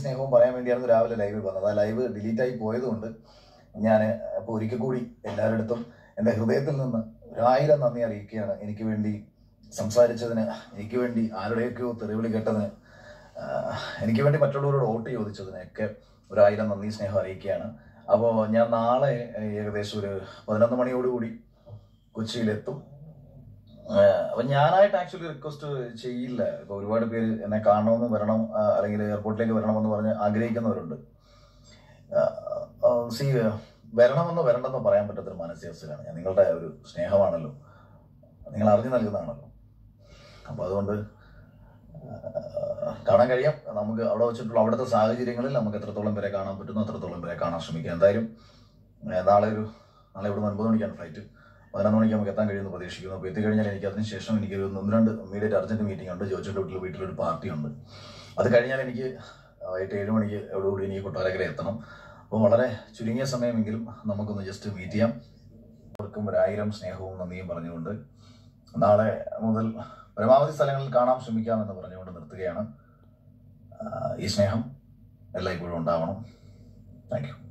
സ്നേഹവും പറയാൻ വേണ്ടിയായിരുന്നു രാവിലെ ലൈവ് വന്നത് ആ ലൈവ് ഡിലീറ്റ് ആയി പോയതുകൊണ്ട് ഞാൻ അപ്പോൾ ഒരിക്കൽ കൂടി എല്ലാവരുടെ അടുത്തും എൻ്റെ ഹൃദയത്തിൽ നിന്ന് ഒരായിരം നന്ദി അറിയിക്കുകയാണ് എനിക്ക് വേണ്ടി സംസാരിച്ചതിന് എനിക്ക് വേണ്ടി ആരുടെയൊക്കെയോ തെറിവിളി കേട്ടതിന് ആഹ് എനിക്ക് വേണ്ടി മറ്റുള്ളവരോട് വോട്ട് ചോദിച്ചതിനൊക്കെ ഒരായിരം നന്ദി സ്നേഹം അറിയിക്കുകയാണ് അപ്പോൾ ഞാൻ നാളെ ഏകദേശം ഒരു പതിനൊന്ന് മണിയോടുകൂടി കൊച്ചിയിലെത്തും ആഹ് അപ്പൊ ഞാനായിട്ട് ആക്ച്വലി റിക്വസ്റ്റ് ചെയ്യില്ല ഇപ്പൊ ഒരുപാട് പേര് എന്നെ കാണണമെന്ന് വരണം ആഹ് അല്ലെങ്കിൽ എയർപോർട്ടിലേക്ക് വരണമെന്ന് പറഞ്ഞ് ആഗ്രഹിക്കുന്നവരുണ്ട് സി വരണമെന്നോ വരണ്ടെന്നോ പറയാൻ പറ്റാത്തൊരു മാനസികാവസ്ഥയിലാണ് ഞാൻ നിങ്ങളുടെ ഒരു സ്നേഹമാണല്ലോ നിങ്ങൾ അറിഞ്ഞു നൽകുന്നതാണല്ലോ അപ്പൊ അതുകൊണ്ട് ആഹ് കാണാൻ കഴിയാം നമുക്ക് അവിടെ വെച്ചിട്ടുള്ള അവിടുത്തെ സാഹചര്യങ്ങളിൽ നമുക്ക് എത്രത്തോളം പേരെ കാണാൻ പറ്റുന്നു അത്രത്തോളം പേരെ കാണാൻ ശ്രമിക്കാം എന്തായാലും ആഹ് നാളെ ഒരു നാളെ ഇവിടുന്ന് ഒൻപത് മണിക്കാണ് ഫ്ലൈറ്റ് പതിനൊന്ന് മണിക്ക് നമുക്ക് എത്താൻ കഴിയുമെന്ന് പ്രതീക്ഷിക്കുന്നു അപ്പോൾ എത്തിക്കഴിഞ്ഞാൽ എനിക്ക് അതിന് ശേഷം എനിക്ക് ഒരു ഒന്ന് രണ്ട് ഇമ്മീഡിയറ്റ് അർജന്റ് മീറ്റിംഗ് ഉണ്ട് ജോജിയുടെ വീട്ടിൽ വീട്ടിലൊരു പാർട്ടി ഉണ്ട് അത് കഴിഞ്ഞാൽ എനിക്ക് വൈകിട്ട് ഏഴ് മണിക്ക് എവിടെകൂടി എനിക്ക് കൊട്ടാരക്കര എത്തണം അപ്പോൾ വളരെ ചുരുങ്ങിയ സമയമെങ്കിലും നമുക്കൊന്ന് ജസ്റ്റ് മീറ്റ് ചെയ്യാം അവർക്കും ഒരായിരം സ്നേഹവും നന്ദിയും പറഞ്ഞുകൊണ്ട് നാളെ മുതൽ പരമാവധി സ്ഥലങ്ങളിൽ കാണാൻ ശ്രമിക്കാമെന്ന് പറഞ്ഞുകൊണ്ട് നിർത്തുകയാണ് ആഹ് ഈ സ്നേഹം എല്ലായ്പ്പോഴും ഉണ്ടാവണം താങ്ക് യു